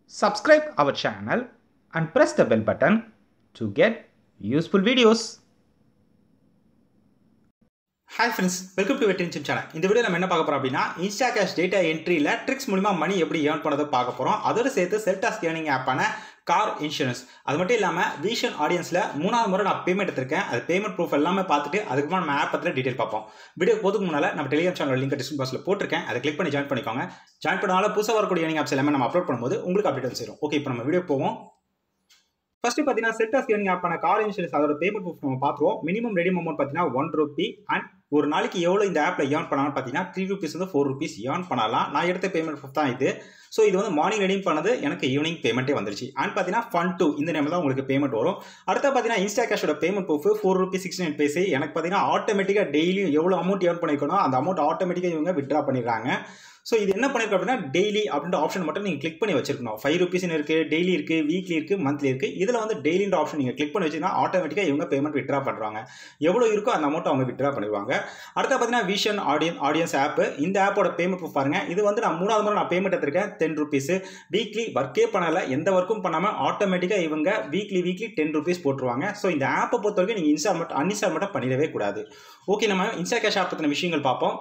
subscribe our channel and press the bell button to get useful videos. Hi friends welcome to வெட்டின் channel இந்த video நம்ம என்ன பார்க்க போறோம் அப்படின்னா இன்ஸ்டா கேஷ் டேட்டா என்ட்ரியில் ட்ரிக்ஸ் மூலிமா மணி எப்படி ஏர்ன் பண்ணதை பார்க்க போகிறோம் அதோட சேர்த்து செல்டாஸ் ஏர்னிங் ஆப்பான கார் இன்சூரன்ஸ் அது மட்டும் இல்லாமல் விஷன் ஆடியன்ஸில் மூணாவது முறை நான் பேமெண்ட் எடுத்திருக்கேன் அது பேமெண்ட் ப்ரூஃப் எல்லாமே பார்த்துட்டு அதுக்கப்புறம் நம்ம ஆப் பற்றின டீட்டெயில் பார்ப்போம் வீடியோ போதுக்கு முன்னால் நம்ம டெலிகிராம் சேனல் லிங்க் டிஸ்கிரிப்ஷன் பாக்ஸில் போட்டிருக்கேன் அதை கிளிக் பண்ணி ஜாயின் பண்ணிக்கோங்க ஜாயின் பண்ணால புதுசாக வரக்கூடிய ஏர்னிங் ஆப்ஸ் எல்லாமே நம்ம அப்லோட் பண்ணும்போது உங்களுக்கு அப்டேட் வந்து சேரும் ஓகே இப்போ நம்ம வீடியோ போவோம் ஃபர்ஸ்ட் பார்த்தீங்கன்னா செல்டாஸ் ஏர்னிங் ஆப்பான கார் இன்சூரன்ஸ் அதோட பேமெண்ட் ப்ரூஃப் நம்ம பார்த்துருவோம் மினிமம் ரெடிம் அமௌண்ட் பார்த்தீங்கன்னா ஒன் ருபி அண்ட் ஒரு நாளைக்கு எவ்வளோ இந்த ஆப்பில் ஏர்ன் பண்ணலாம்னு பார்த்தீங்கன்னா த்ரீ ருபீஸ் வந்து ஃபோர் ருபீஸ் ஏர்ன் பண்ணலாம் நான் எடுத்த பேமெண்ட் ப்ரூஃப் தான் இது ஸோ இது வந்து மார்னிங் ரெடிம் பண்ணது எனக்கு ஈவினிங் பேமெண்ட்டே வந்துருச்சு அண்ட் பார்த்தீங்கன்னா ஃபன் டூ இந்த நேமில் தான் உங்களுக்கு பேமெண்ட் வரும் அடுத்து பார்த்தீங்கன்னா இன்ஸ்டா கேஷோட payment proof four rupees sixty nine பேசி எனக்கு பார்த்தீங்கன்னா ஆட்டோமேட்டிக்காக டெய்லியும் எவ்வளோ அமௌண்ட் ஏர்ன் பண்ணிருக்கணும் அந்த அமௌண்ட் ஆட்டோமேட்டிக்காக இவங்க விட்ரா பண்ணிடுறாங்க ஸோ இது என்ன பண்ணிருக்கோம் அப்படின்னா டெய்லி அப்படின்ற ஆப்ஷன் மட்டும் நீங்கள் கிளிக் பண்ணி வச்சிருக்கணும் ஃபைவ் ருபீஸ்னு இருக்குது டெய்லி இருக்குது வீக்லி இருக்குது மந்த்லி இருக்குது இதில் வந்து டெய்லின்ற ஆப்ஷன் நீங்கள் கிளிக் பண்ணி வச்சிங்கன்னா ஆட்டோமேட்டிக்காக இவங்க பேமெண்ட் விட்ரா பண்ணுறாங்க எவ்வளோ இருக்கோ அந்த அமௌண்ட் அவங்க விட்ரா பண்ணிடுவாங்க அடுத்து பார்த்தீங்கன்னா விஷன் ஆடியன் ஆடியன்ஸ் ஆப் இந்த ஆப்போட பேமெண்ட் ப்ரூஃப் பாருங்க இது வந்து நான் மூணாவது முறை நான் பேமெண்ட் எடுத்திருக்கேன் டென் ருபீஸ் வீக்லி ஒர்க்கே பண்ணல எந்த ஒர்க்கும் பண்ணாமல் ஆட்டோமேட்டிக்காக இவங்க வீக்லி வீக்லி டென் ருபீஸ் போட்டுருவாங்க ஸோ இந்த ஆப்பை பொறுத்த வரைக்கும் நீங்கள் இன்ஸ்டால் மட்டும் அன்இன்ஸ்டால் மட்டும் பண்ணிடவே கூடாது ஓகே நம்ம இன்ஸ்டா கேஷ் ஆப் பற்றின விஷயங்கள் பார்ப்போம்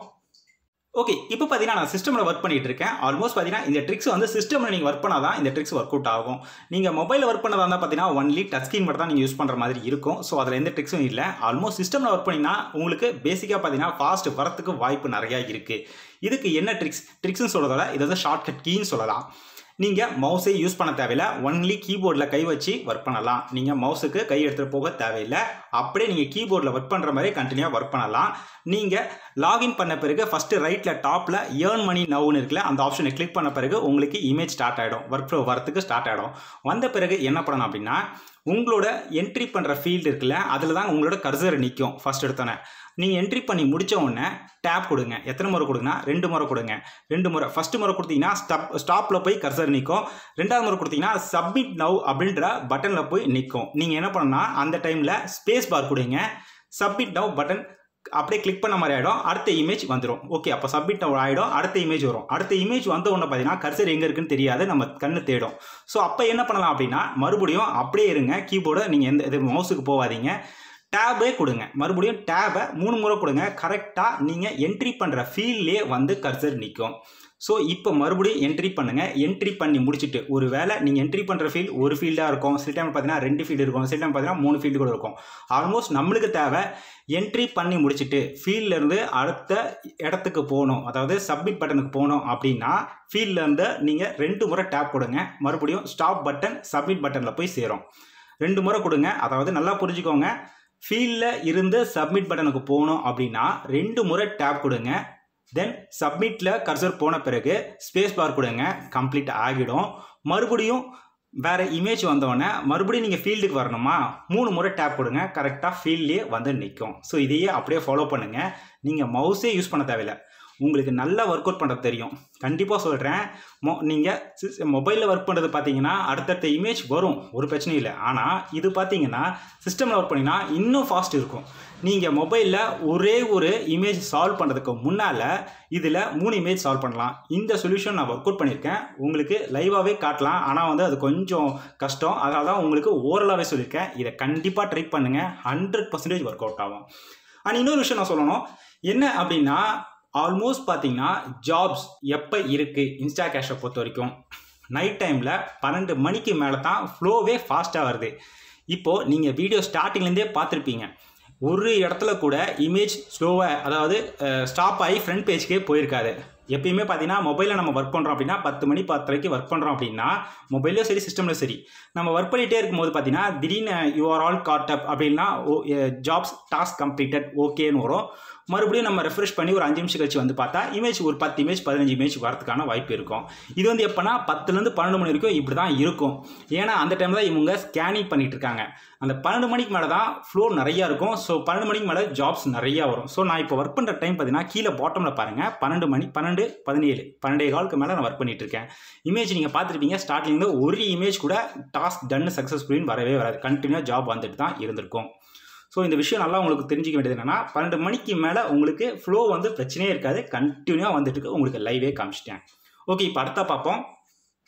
ஓகே இப்போ பார்த்தீங்கன்னா நான் சிஸ்டமில் ஒர்க் பண்ணிட்டு இருக்கேன் ஆல்மோஸ்ட் பார்த்தீங்கன்னா இந்த ட்ரிக்ஸ் வந்து சிஸ்டமில் நீங்கள் ஒர்க் பண்ணால் தான் இந்த ட்ரிக்ஸ் ஒர்க் அவுட் ஆகும் நீங்கள் மொபைலில் ஒர்க் பண்ணதா இருந்தால் பார்த்தீங்கன்னா ஒன்லி டச் ஸ்க்ரீன் மட்டும் தான் நீங்கள் யூஸ் பண்ணுற மாதிரி இருக்கும் ஸோ அதில் எந்த ட்ரிக்ஸும் இல்லை ஆல்மோஸ்ட் சிஸ்டமில் ஒர்க் பண்ணினா உங்களுக்கு பேசிக்காக பார்த்தீங்கன்னா ஃபாஸ்ட் வரத்துக்கு வாய்ப்பு நிறையா இருக்குது இதுக்கு என்ன ட்ரிக்ஸ் ட்ரிக்ஸ்னு சொல்கிறதால இது வந்து ஷார்ட்கட் கீன்னு சொல்லலாம் நீங்கள் மவுஸை யூஸ் பண்ண தேவையில்லை ஒன்லி கீபோர்டில் கை வச்சு ஒர்க் பண்ணலாம் நீங்கள் மவுஸுக்கு கை எடுத்துகிட்டு போக தேவையில்லை அப்படியே நீங்கள் கீபோர்டில் ஒர்க் பண்ணுற மாதிரி கண்டினியூவாக ஒர்க் பண்ணலாம் நீங்கள் லாகின் பண்ண பிறகு ஃபஸ்ட்டு ரைட்டில் டாப்பில் ஏர்ன் மணி நவுன்னு இருக்குல்ல அந்த ஆப்ஷனை கிளிக் பண்ண பிறகு உங்களுக்கு இமேஜ் ஸ்டார்ட் ஆகிடும் ஒர்க் ஃப்ளோ வரத்துக்கு ஸ்டார்ட் ஆகிடும் வந்த பிறகு என்ன பண்ணணும் அப்படின்னா உங்களோட என்ட்ரி பண்ணுற ஃபீல்டு இருக்குல்ல அதில் தான் உங்களோட கர்சர் நிற்கும் ஃபஸ்ட் எடுத்தோன்னே நீங்கள் என்ட்ரி பண்ணி முடித்த உடனே டேப் கொடுங்க எத்தனை முறை கொடுங்கன்னா ரெண்டு முறை கொடுங்க ரெண்டு முறை ஃபஸ்ட்டு முறை கொடுத்தீங்கன்னா ஸ்டாப் ஸ்டாப்பில் போய் கர்சர் நிற்கும் ரெண்டாவது முறை கொடுத்தீங்கன்னா சப்மிட் நவ் அப்படின்ற பட்டனில் போய் நிற்கும் நீங்கள் என்ன பண்ணணும்னா அந்த டைமில் ஸ்பேஸ் பார் கொடுங்க சப்மிட் நவ் பட்டன் அப்படியே கிளிக் பண்ண மாதிரி ஆகிடும் அடுத்த இமேஜ் வந்துடும் ஓகே அப்போ சப்மிட் ஆகிடும் அடுத்த இமேஜ் வரும் அடுத்த இமேஜ் வந்த உடனே பார்த்தீங்கன்னா கர்சர் எங்கே இருக்குன்னு தெரியாது நம்ம கண்ணு தேடும் ஸோ அப்போ என்ன பண்ணலாம் அப்படின்னா மறுபடியும் அப்படியே இருங்க கீபோர்டை நீங்கள் எந்த இது மவுஸுக்கு போகாதீங்க டேபே கொடுங்க மறுபடியும் டேபை மூணு முறை கொடுங்க கரெக்டாக நீங்கள் என்ட்ரி பண்ணுற ஃபீல்ட்லேயே வந்து கர்சர் நிற்கும் ஸோ இப்போ மறுபடியும் என்ட்ரி பண்ணுங்கள் என்ட்ரி பண்ணி முடிச்சுட்டு ஒரு வேளை நீங்கள் என்ட்ரி பண்ணுற ஃபீல்ட் ஒரு ஃபீல்டாக இருக்கும் சில டைம் பார்த்தீங்கன்னா ரெண்டு ஃபீல்டு இருக்கும் சில டைம் பார்த்தீங்கன்னா மூணு ஃபீல்டு கூட இருக்கும் ஆல்மோஸ்ட் நம்மளுக்கு தேவை என்ட்ரி பண்ணி முடிச்சுட்டு ஃபீல்ட்லேருந்து அடுத்த இடத்துக்கு போகணும் அதாவது சப்மிட் பட்டனுக்கு போகணும் அப்படின்னா ஃபீல்ட்லேருந்து நீங்கள் ரெண்டு முறை டேப் கொடுங்க மறுபடியும் ஸ்டாப் பட்டன் சப்மிட் பட்டனில் போய் சேரும் ரெண்டு முறை கொடுங்க அதாவது நல்லா புரிஞ்சுக்கோங்க ஃபீல்டில் இருந்து சப்மிட் பட்டனுக்கு போகணும் அப்படின்னா ரெண்டு முறை டேப் கொடுங்க தென் சப்மிட்டில் கர்சர் போன பிறகு ஸ்பேஸ் பார் கொடுங்க கம்ப்ளீட் ஆகிடும் மறுபடியும் வேறு இமேஜ் வந்தோடனே மறுபடியும் நீங்கள் ஃபீல்டுக்கு வரணுமா மூணு முறை டேப் கொடுங்க கரெக்டாக ஃபீல்ட்லேயே வந்து நிற்கும் ஸோ இதையே அப்படியே ஃபாலோ பண்ணுங்கள் நீங்கள் மவுஸே யூஸ் பண்ண தேவையில்லை உங்களுக்கு நல்லா ஒர்க் அவுட் பண்ணுறது தெரியும் கண்டிப்பாக சொல்கிறேன் மொ நீங்கள் மொபைலில் ஒர்க் பண்ணுறது பார்த்தீங்கன்னா அடுத்தடுத்த இமேஜ் வரும் ஒரு பிரச்சனையும் இல்லை ஆனால் இது பார்த்தீங்கன்னா சிஸ்டமில் ஒர்க் பண்ணிங்கன்னா இன்னும் ஃபாஸ்ட் இருக்கும் நீங்கள் மொபைலில் ஒரே ஒரு இமேஜ் சால்வ் பண்ணுறதுக்கு முன்னால் இதில் மூணு இமேஜ் சால்வ் பண்ணலாம் இந்த சொல்யூஷன் நான் ஒர்க் அவுட் பண்ணியிருக்கேன் உங்களுக்கு லைவாகவே காட்டலாம் ஆனால் வந்து அது கொஞ்சம் கஷ்டம் அதனால தான் உங்களுக்கு ஓரலாகவே சொல்லியிருக்கேன் இதை கண்டிப்பாக ட்ரை பண்ணுங்கள் ஹண்ட்ரட் பர்சன்டேஜ் ஒர்க் அவுட் ஆகும் அண்ட் இன்னொரு விஷயம் நான் சொல்லணும் என்ன அப்படின்னா ஆல்மோஸ்ட் பார்த்தீங்கன்னா ஜாப்ஸ் எப்போ இருக்குது இன்ஸ்டா கேஷை பொறுத்த வரைக்கும் நைட் டைமில் பன்னெண்டு மணிக்கு மேலே தான் ஃப்ளோவே ஃபாஸ்ட்டாக வருது இப்போது நீங்கள் வீடியோ ஸ்டார்டிங்லேருந்தே பார்த்துருப்பீங்க ஒரு இடத்துல கூட இமேஜ் ஸ்லோவாக அதாவது ஸ்டாப் ஆகி ஃப்ரண்ட் பேஜ்க்கே போயிருக்காது எப்பயுமே பார்த்தீங்கன்னா மொபைலில் நம்ம ஒர்க் பண்ணுறோம் அப்படின்னா பத்து மணி பத்தரைக்கு ஒர்க் பண்ணுறோம் அப்படின்னா மொபைலையும் சரி சிஸ்டம்லையும் சரி நம்ம ஒர்க் பண்ணிகிட்டே இருக்கும்போது பார்த்தீங்கன்னா திடீர்னு you are all caught up அப்படின்னா ஜாப்ஸ் டாஸ்க் கம்ப்ளீட்டட் ஓகேன்னு வரும் மறுபடியும் நம்ம ரெஃப்ரெஷ் பண்ணி ஒரு அஞ்சு நிமிஷம் கழிச்சு வந்து பார்த்தா இமேஜ் ஒரு பத்து இமேஜ் பதினஞ்சு இமேஜ் வரதுக்கான வாய்ப்பு இருக்கும் இது வந்து எப்போனா பத்துலேருந்து பன்னெண்டு மணி வரைக்கும் இப்படி தான் இருக்கும் ஏன்னா அந்த டைமில் தான் இவங்க ஸ்கேனிங் பண்ணிட்டு இருக்காங்க அந்த பன்னெண்டு மணிக்கு மேலே தான் ஃப்ளோ நிறையா இருக்கும் ஸோ பன்னெண்டு மணிக்கு மேலே ஜாப்ஸ் நிறையா வரும் ஸோ நான் இப்போ ஒர்க் பண்ணுற டைம் பார்த்தீங்கன்னா கீழே பாட்டமில் பாருங்கள் பன்னெண்டு மணி பன்னெண்டு பதினேழு பன்னெண்டே காலுக்கு மேலே நான் ஒர்க் பண்ணிட்டு இருக்கேன் இமேஜ் நீங்கள் பார்த்துருப்பீங்க ஸ்டார்டிங்லேருந்து ஒரு இமேஜ் கூட டாஸ்க் டன் சக்ஸஸ்ஃபுல்லின்னு வரவே வராது கண்டினியூவாக ஜாப் வந்துட்டு தான் இருந்திருக்கும் ஸோ இந்த விஷயம் நல்லா உங்களுக்கு தெரிஞ்சிக்க வேண்டியது என்னன்னா பன்னெண்டு மணிக்கு மேலே உங்களுக்கு ஃப்ளோ வந்து பிரச்சனையே இருக்காது கண்டினியூவாக வந்துட்டு இருக்கு உங்களுக்கு லைவே காமிச்சிட்டேன் ஓகே இப்போ அடுத்தா பார்ப்போம்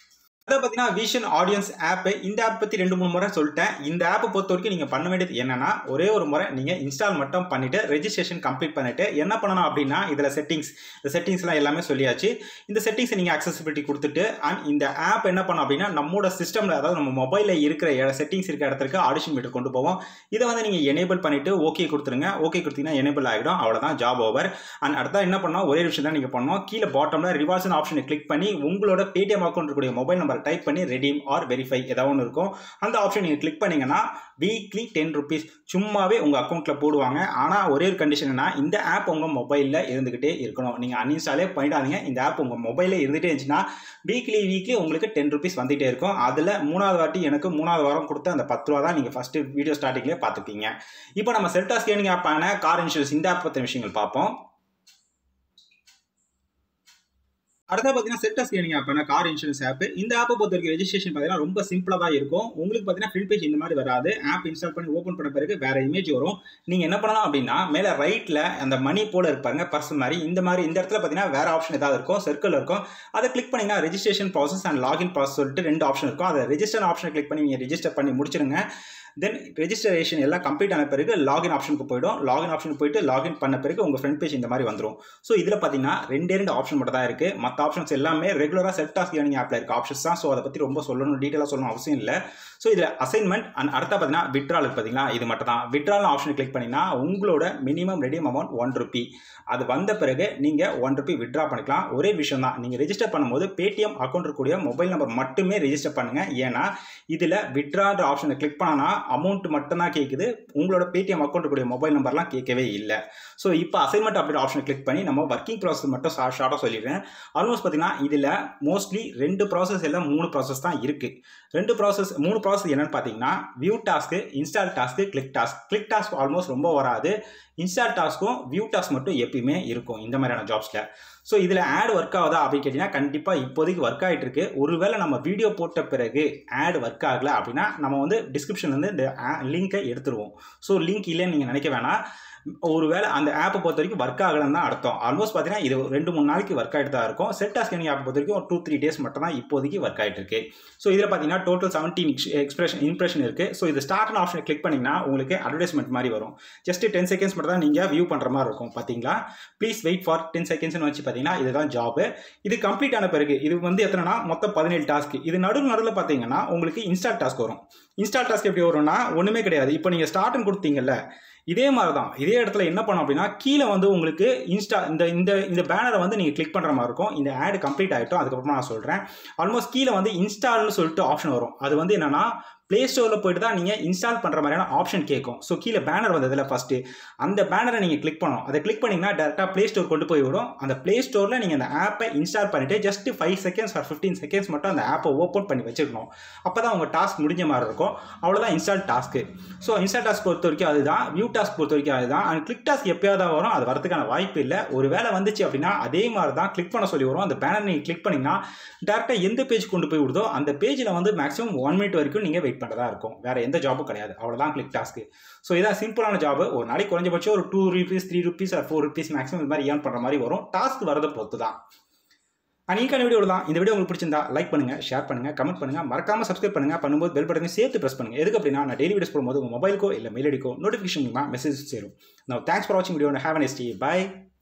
அதை பார்த்தீங்கன்னா விஷன் ஆடியன்ஸ் ஆப் இந்த ஆப் பற்றி ரெண்டு மூணு முறை சொல்லிட்டேன் இந்த ஆப்பை பொறுத்த வரைக்கும் நீங்கள் பண்ண வேண்டியது என்னன்னா ஒரே ஒரு முறை நீங்கள் இன்ஸ்டால் மட்டும் பண்ணிட்டு ரெஜிஸ்ட்ரேஷன் கம்ப்ளீட் பண்ணிட்டு என்ன பண்ணணும் அப்படின்னா இதில் செட்டிங்ஸ் இந்த செட்டிங்ஸ்லாம் எல்லாமே சொல்லியாச்சு இந்த செட்டிங்ஸை நீங்கள் அக்சசிபிலிட்டி கொடுத்துட்டு அண்ட் இந்த ஆப் என்ன பண்ணும் அப்படின்னா நம்மளோட சிஸ்டமில் அதாவது நம்ம மொபைலில் இருக்கிற செட்டிங்ஸ் இருக்க இடத்துக்கு ஆடிஷன் மீட்டர் கொண்டு போவோம் இதை வந்து நீங்கள் எனேபிள் பண்ணிட்டு ஓகே கொடுத்துருங்க ஓகே கொடுத்தீங்கன்னா எனேபிள் ஆகிடும் அவ்வளோதான் ஜாப் ஓவர் அண்ட் அடுத்தா என்ன பண்ணோம் ஒரே விஷயம் தான் நீங்கள் பண்ணணும் கீழே பாட்டமில் ரிவார்ட்ஸ் ஆப்ஷனை கிளிக் பண்ணி உங்களோட பேடிஎம் அக்கௌண்ட் இருக்கக்கூடிய மொபைல் நம்பர் டைப் பண்ணி ரெடீம் ஆர் வெரிஃபை ஏதாவது ஒன்று இருக்கும் அந்த ஆப்ஷன் நீங்கள் கிளிக் பண்ணீங்கன்னா வீக்லி டென் ருபீஸ் சும்மாவே உங்கள் அக்கௌண்ட்டில் போடுவாங்க ஆனால் ஒரே ஒரு கண்டிஷன்னா இந்த ஆப் உங்கள் மொபைலில் இருந்துக்கிட்டே இருக்கணும் நீங்கள் அன்இன்ஸ்டாலே பண்ணிடாதீங்க இந்த ஆப் உங்கள் மொபைலில் இருந்துகிட்டே இருந்துச்சுன்னா வீக்லி வீக்லி உங்களுக்கு டென் ருபீஸ் வந்துகிட்டே இருக்கும் அதில் மூணாவது வாட்டி எனக்கு மூணாவது வாரம் கொடுத்த அந்த பத்து ரூபா தான் நீங்கள் ஃபஸ்ட்டு வீடியோ ஸ்டார்டிங்லேயே பார்த்துப்பீங்க இப்போ நம்ம செல்டா ஸ்கேனிங் ஆப்பான கார் இன்சூரன்ஸ் இந்த ஆப் பற்றின விஷயங்கள் பார்ப்போம் அடுத்த பார்த்தீங்கன்னா செட்டா ஸ்கேனிங் ஆப்பான கார் இன்சூரன்ஸ் ஆப் இந்த ஆப்பை பொறுத்த வரைக்கும் ரெஜிஸ்ட்ரேஷன் பார்த்தீங்கன்னா ரொம்ப சிம்பிளாக தான் இருக்கும் உங்களுக்கு பார்த்தீங்கன்னா ஃபில் பேஜ் இந்த மாதிரி வராது ஆப் இன்ஸ்டால் பண்ணி ஓப்பன் பண்ண பிறகு வேற இமேஜ் வரும் நீங்கள் என்ன பண்ணலாம் அப்படின்னா மேலே ரைட்டில் அந்த மணி போல இருப்பாங்க பர்சன் மாதிரி இந்த மாதிரி இந்த இடத்துல பார்த்தீங்கன்னா வேற ஆப்ஷன் ஏதாவது இருக்கும் சர்க்கிள் இருக்கும் அதை கிளிக் பண்ணிங்கன்னா registration process and login process சொல்லிட்டு ரெண்டு ஆப்ஷன் இருக்கும் அதை ரெஜிஸ்டர் ஆப்ஷனை கிளிக் பண்ணி நீங்கள் ரெஜிஸ்டர் பண்ணி முடிச்சிருங்க தென் ரெஜிஸ்ட்ரேஷன் எல்லாம் கம்ப்ளீட் ஆன பிறகு லாகின் ஆப்ஷனுக்கு போயிடும் லாகின் ஆப்ஷனுக்கு போயிட்டு லாகின் பண்ண பிறகு உங்கள் ஃப்ரண்ட் பேஜ் இந்த மாதிரி வந்துடும் ஸோ இதில் பார்த்தீங்கன்னா ரெண்டே ரெண்டு ஆப்ஷன் மட்டும் தான் இருக்குது மற்ற ஆப்ஷன்ஸ் எல்லாமே ரெகுலராக செல்ஃப் டாஸ்க் ஏர்னிங் ஆப்பில் இருக்க ஆப்ஷன்ஸ் தான் ஸோ அதை பற்றி ரொம்ப சொல்லணும் டீட்டெயிலாக சொல்லணும் அவசியம் இல்லை ஸோ இதில் அசைன்மெண்ட் அண்ட் அடுத்த பார்த்தீங்கன்னா விட்ரால் பார்த்தீங்களா இது மட்டும் தான் விட்ரால் ஆப்ஷன் கிளிக் பண்ணிங்கன்னா உங்களோட minimum redeem amount one rupee அது வந்த பிறகு நீங்கள் ஒன் ருபி விட்ரா பண்ணிக்கலாம் ஒரே விஷயம் தான் நீங்கள் ரெஜிஸ்டர் பண்ணும்போது பேடிஎம் அக்கௌண்ட் இருக்கக்கூடிய மொபைல் நம்பர் மட்டுமே ரெஜிஸ்டர் பண்ணுங்கள் ஏன்னா இதில் விட்ரான்ற ஆப்ஷனை கிளிக் பண்ணனா அமௌண்ட் மட்டும்தான் கேட்குது உங்களோட பேடிஎம் அக்கௌண்ட் இருக்கக்கூடிய மொபைல் நம்பர்லாம் கேட்கவே இல்லை ஸோ இப்போ அசைன்மெண்ட் அப்படின்ற ஆப்ஷனை கிளிக் பண்ணி நம்ம ஒர்க்கிங் ப்ராசஸ் மட்டும் ஷார்ட்டாக சொல்லிடுறேன் ஆல்மோஸ்ட் பார்த்தீங்கன்னா இதில் மோஸ்ட்லி ரெண்டு ப்ராசஸ் இல்லை மூணு ப்ராசஸ் தான் இருக்குது ரெண்டு ப்ராசஸ் மூணு ப்ராசஸ் என்னென்னு பார்த்தீங்கன்னா view task install task click task click task almost ரொம்ப வராது இன்ஸ்டால் டாஸ்க்கும் வியூ டாஸ்க் மட்டும் எப்பயுமே இருக்கும் இந்த மாதிரியான ஜாப்ஸில் ஸோ இதில் ஆட் ஒர்க் ஆகுதா அப்படின்னு கேட்டிங்கன்னா கண்டிப்பாக இப்போதைக்கு ஒர்க் ஆகிட்டு இருக்கு ஒருவேளை நம்ம வீடியோ போட்ட பிறகு ஆட் ஒர்க் ஆகலை அப்படின்னா நம்ம வந்து டிஸ்கிரிப்ஷன்லேருந்து இந்த லிங்க்கை எடுத்துருவோம் ஸோ லிங்க் இல்லைன்னு நீங்கள் நினைக்க வேணாம் ஒருவேளை அந்த ஆப்பை பொறுத்த வரைக்கும் ஒர்க் ஆகலன்னு தான் அர்த்தம் ஆல்மோஸ்ட் பார்த்தீங்கன்னா இது ரெண்டு மூணு நாளைக்கு ஒர்க் ஆகிட்டு தான் இருக்கும் செட் ஸ்கேனிங் ஆப்பை பொறுத்த வரைக்கும் ஒரு டூ த்ரீ டேஸ் மட்டும் தான் இப்போதைக்கு ஒர்க் ஆகிட்டு இருக்கு ஸோ இதில் பார்த்தீங்கன்னா டோட்டல் செவன்டீன் எக்ஸ்பிரஷன் இம்ப்ரெஷன் இருக்குது ஸோ இது ஸ்டார்ட் ஆப்ஷனை கிளிக் பண்ணிங்கன்னா உங்களுக்கு அட்வர்டைஸ்மெண்ட் மாதிரி வரும் ஜஸ்ட் டென் செகண்ட்ஸ் மட்டும் தான் நீங்கள் வியூ பண்ணுற மாதிரி இருக்கும் பார்த்தீங்களா ப்ளீஸ் வெயிட் ஃபார் டென் செகண்ட்ஸ்னு வச்சு பார்த்தீங்கன்னா இதுதான் ஜாப் இது கம்ப்ளீட் ஆன பிறகு இது வந்து எத்தனைனா மொத்தம் பதினேழு டாஸ்க் இது நடுவு நடுவில் பார்த்தீங்கன்னா உங்களுக்கு இன்ஸ்டால் டாஸ்க் வரும் இன்ஸ்டால் டாஸ்க் எப்படி வரும்னா ஒன்றுமே கிடையாது இப்போ நீங்கள் ஸ்டார்ட்னு கொடுத்தீங்கல்ல இதே மாதிரி தான் இதே இடத்துல என்ன பண்ணோம் அப்படின்னா கீழே வந்து உங்களுக்கு இன்ஸ்டா இந்த இந்த இந்த பேனரை வந்து நீங்கள் கிளிக் பண்ணுற மாதிரி இருக்கும் இந்த ஆடு கம்ப்ளீட் ஆகிட்டோம் அதுக்கப்புறமா நான் சொல்கிறேன் ஆல்மோஸ்ட் கீழே வந்து இன்ஸ்டால்னு சொல்லிட்டு ஆப்ஷன் வரும் அது வந்து என்னென்னா ப்ளே ஸ்டோரில் போயிட்டு தான் நீங்கள் இன்ஸ்டால் பண்ணுற மாதிரியான ஆப்ஷன் கேட்கும் ஸோ கீழே பேனர் வந்ததில் ஃபஸ்ட்டு அந்த பேனரை நீங்கள் கிளிக் பண்ணணும் அதை கிளிக் பண்ணிங்கன்னா டேரெக்டாக ப்ளே ஸ்டோர் கொண்டு போய் விடும் அந்த ப்ளே ஸ்டோரில் நீங்கள் அந்த ஆப்பை இன்ஸ்டால் பண்ணிவிட்டு just five seconds or fifteen seconds மட்டும் அந்த ஆப்பை ஓப்பன் பண்ணி வச்சுக்கணும் அப்போ தான் உங்கள் டாஸ்க் முடிஞ்ச மாதிரி இருக்கும் அவ்வளோதான் install task so install task பொறுத்த வரைக்கும் அதுதான் வியூ டாஸ்க் பொறுத்த வரைக்கும் அதுதான் அண்ட் கிளிக் டாஸ்க் எப்பயாவது தான் வரும் அது வரதுக்கான வாய்ப்பு இல்லை ஒரு வேலை வந்துச்சு அப்படின்னா அதே மாதிரி தான் கிளிக் பண்ண சொல்லி வரும் அந்த பேனர் நீங்கள் கிளிக் பண்ணிங்கன்னா டேரெக்டாக எந்த பேஜ் கொண்டு போய் விடுதோ அந்த பேஜில் வந்து மேக்ஸிமம் ஒன் மினிட் வரைக்கும் நீங்கள் வெயிட் பண்ணுறதா இருக்கும் வேறு எந்த ஜாபும் கிடையாது அவ்வளோதான் கிளிக் டாஸ்க்கு ஸோ இதான் சிம்பிளான ஜாப் ஒரு நாளைக்கு குறைஞ்சபட்சம் ஒரு two rupees three rupees or four rupees maximum இது மாதிரி ஏர்ன் பண்ணுற மாதிரி வரும் டாஸ்க் வரதை பொறுத்து தான் அன்றைக்கான வீடியோ தான் இந்த வீடியோ உங்களுக்கு பிடிச்சிருந்தா லைக் பண்ணுங்க ஷேர் பண்ணுங்க கமெண்ட் பண்ணுங்க மறக்காம சப்ஸ்கிரைப் பண்ணுங்க பண்ணும்போது பெல் பட்டனை சேர்த்து ப்ரெஸ் பண்ணுங்க எதுக்கு அப்படின்னா நான் டெய்லி வீடியோஸ் போடும்போது உங்கள் மொபைலுக்கோ இல்லை மெயில் அடிக்கோ நோட்டிஃபிகேஷன் மூலமா மெசேஜ் சேரும் நான் தேங்க்ஸ் ஃபார் வாட்சிங் வீடியோ ஹேவ் நெஸ்டி பை